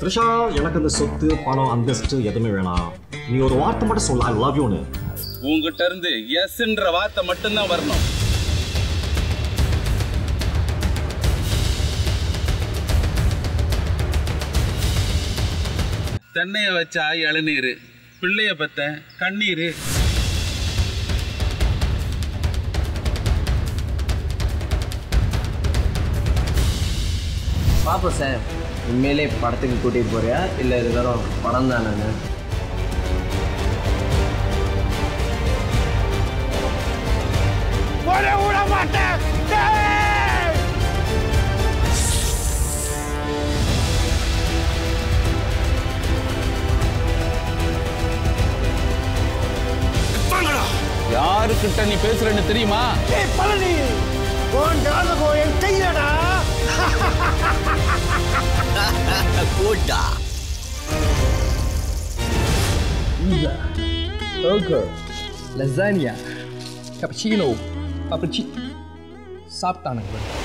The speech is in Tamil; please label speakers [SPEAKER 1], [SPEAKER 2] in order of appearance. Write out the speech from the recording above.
[SPEAKER 1] த்ரிஷா எனக்கு இந்த சொத்து பணம் அந்தஸ்து எதுவுமே வேணாம் நீ ஒரு வார்த்தை மட்டும் சொல்ல ஐ லவ் யூன்னு
[SPEAKER 2] உங்ககிட்ட இருந்து எஸ்ன்ற வார்த்தை மட்டும்தான் வரணும் தென்னைய வச்சா இளநீர் பிள்ளைய பத்த கண்ணீர்
[SPEAKER 3] பாப்போம் சார் உண்மையிலே படத்துக்கு கூட்டிகிட்டு போறியா இல்லை இது வெறும் படம் தான் நான்
[SPEAKER 2] யாருக்கிட்ட நீ பேசுறேன்னு தெரியுமா
[SPEAKER 4] burger, lasagna, cappuccino, paprici. சாப்பிட்டானுங்க